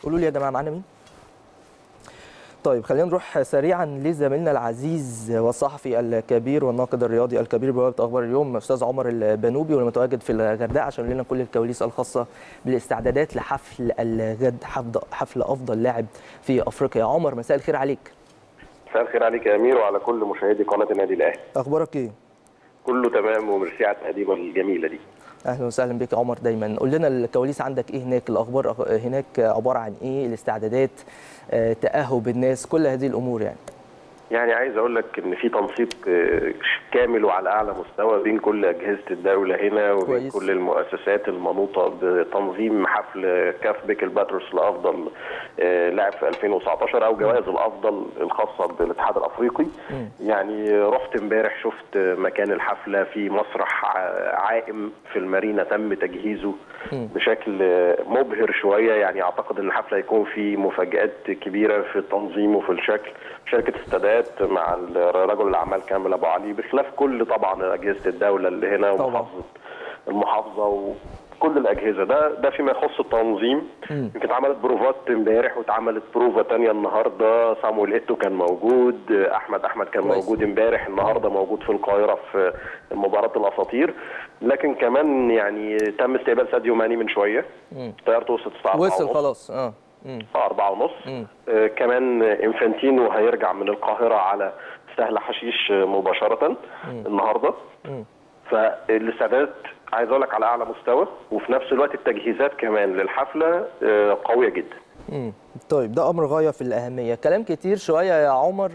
قولوا لي يا جماعه معانا مين طيب خلينا نروح سريعا لزميلنا العزيز والصحفي الكبير والناقد الرياضي الكبير بوابه اخبار اليوم استاذ عمر البنوبي والمتواجد في الغردقه عشان يقول لنا كل الكواليس الخاصه بالاستعدادات لحفل الغد حفل حفل افضل لاعب في افريقيا يا عمر مساء الخير عليك مساء الخير عليك يا امير وعلى كل مشاهدي قناه النادي الاهلي اخبارك ايه كله تمام وميرسي على التقديمه الجميله دي اهلا وسهلا بك يا عمر دايما قول لنا الكواليس عندك ايه هناك الاخبار هناك عباره عن ايه الاستعدادات آه، تاهب الناس كل هذه الامور يعني يعني عايز اقول لك ان في تنسيق آه، كامل وعلى اعلى مستوى بين كل اجهزه الدوله هنا وبين كويس. كل المؤسسات المنوطه بتنظيم حفل كاف بيك الباتروس لافضل آه، لاعب في 2019 او جوائز الافضل الخاصه بالاتحاد الافريقي يعني رحت امبارح شفت مكان الحفله في مسرح ع- عائم في المارينا تم تجهيزه بشكل مبهر شويه يعني اعتقد ان الحفله هيكون في مفاجات كبيره في التنظيم وفي الشكل شركه استادات مع رجل الاعمال كامل ابو علي بخلاف كل طبعا اجهزه الدوله اللي هنا طبعاً. ومحافظه المحافظه وكل الاجهزه ده ده فيما يخص التنظيم يمكن اتعملت بروفات امبارح واتعملت بروفه تانية النهارده صامويل ايتو كان موجود احمد احمد كان كويس. موجود امبارح النهارده موجود في القاهره في مباراه الاساطير لكن كمان يعني تم استقبال ساديو ماني من شويه طيارته وصلت الساعه 4 وصل ونص. خلاص اه مم. الساعه 4 ونص آه كمان انفانتينو هيرجع من القاهره على سهل حشيش مباشره النهارده فالاستعدادات عايز اقول لك على اعلى مستوى وفي نفس الوقت التجهيزات كمان للحفله آه قويه جدا مم. طيب ده امر غايه في الاهميه كلام كتير شويه يا عمر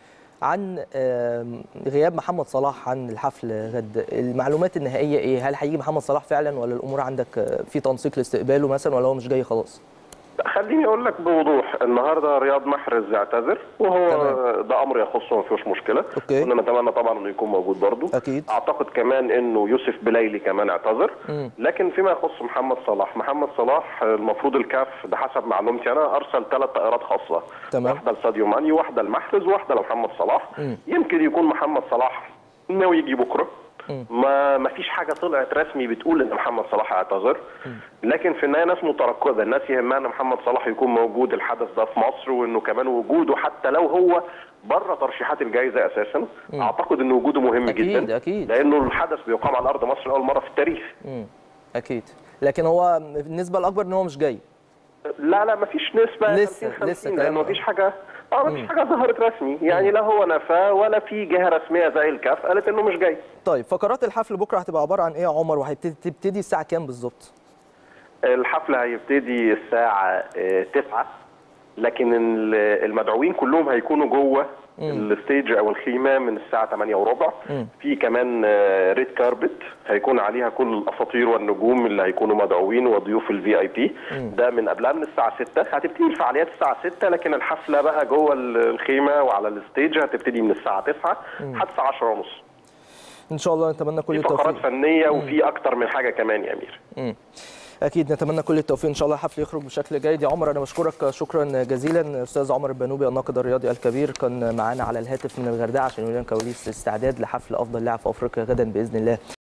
عن آم، غياب محمد صلاح عن الحفل غد المعلومات النهائيه ايه هل هيجي محمد صلاح فعلا ولا الامور عندك آه، في تنسيق لاستقباله مثلا ولا هو مش جاي خلاص خليني اقول لك بوضوح النهارده رياض محرز اعتذر وهو تمام. ده امر يخصه ما فيهوش مشكله أوكي. كنا نتمنى طبعا انه يكون موجود برضه أكيد. اعتقد كمان انه يوسف بلايلي كمان اعتذر مم. لكن فيما يخص محمد صلاح محمد صلاح المفروض الكاف بحسب معلومتي انا ارسل ثلاث طائرات خاصه تمام. واحده لساديو ماني واحده لمحرز واحده لمحمد صلاح يمكن يكون محمد صلاح ناوي يجي بكره ما ما فيش حاجه طلعت رسمي بتقول ان محمد صلاح اعتذر لكن في النهايه ناس مترقبه الناس يهمها ان محمد صلاح يكون موجود الحدث ده في مصر وانه كمان وجوده حتى لو هو بره ترشيحات الجائزه اساسا اعتقد ان وجوده مهم أكيد، جدا أكيد. لانه الحدث بيقام على ارض مصر لاول مره في التاريخ مم. اكيد لكن هو النسبه الاكبر ان هو مش جاي لا لا مفيش نسبة لسه- 50 لسه 50 كلام- لأنه مفيش حاجة اه مفيش حاجة ظهرت رسمي يعني لا هو نفاه ولا في جهة رسمية زي الكاف قالت إنه مش جاي طيب فقرات الحفل بكره هتبقى عباره عن ايه يا عمر وهتبتدي الساعه كام بالظبط الحفل هيبتدي الساعة آه، 9 لكن ال- المدعوين كلهم هيكونوا جوه الستيج او الخيمه من الساعه 8 وربع في كمان ريد كاربت هيكون عليها كل الاساطير والنجوم اللي هيكونوا مدعوين وضيوف الفي اي بي ده من قبلها من الساعه 6 هتبتدي الفعاليات الساعه 6 لكن الحفله بقى جوه الخيمه وعلى الستيج هتبتدي من الساعه 9 حتى الساعه 10 ونص ان شاء الله نتمنى كل في فقرات التوفيق فنيه وفي اكتر من حاجه كمان يا امير مم. اكيد نتمنى كل التوفيق ان شاء الله الحفل يخرج بشكل جيد يا عمر انا بشكرك شكرا جزيلا استاذ عمر البنوبي الناقد الرياضي الكبير كان معانا على الهاتف من الغردقه عشان يقول لنا كواليس الاستعداد لحفل افضل لاعب في افريقيا غدا باذن الله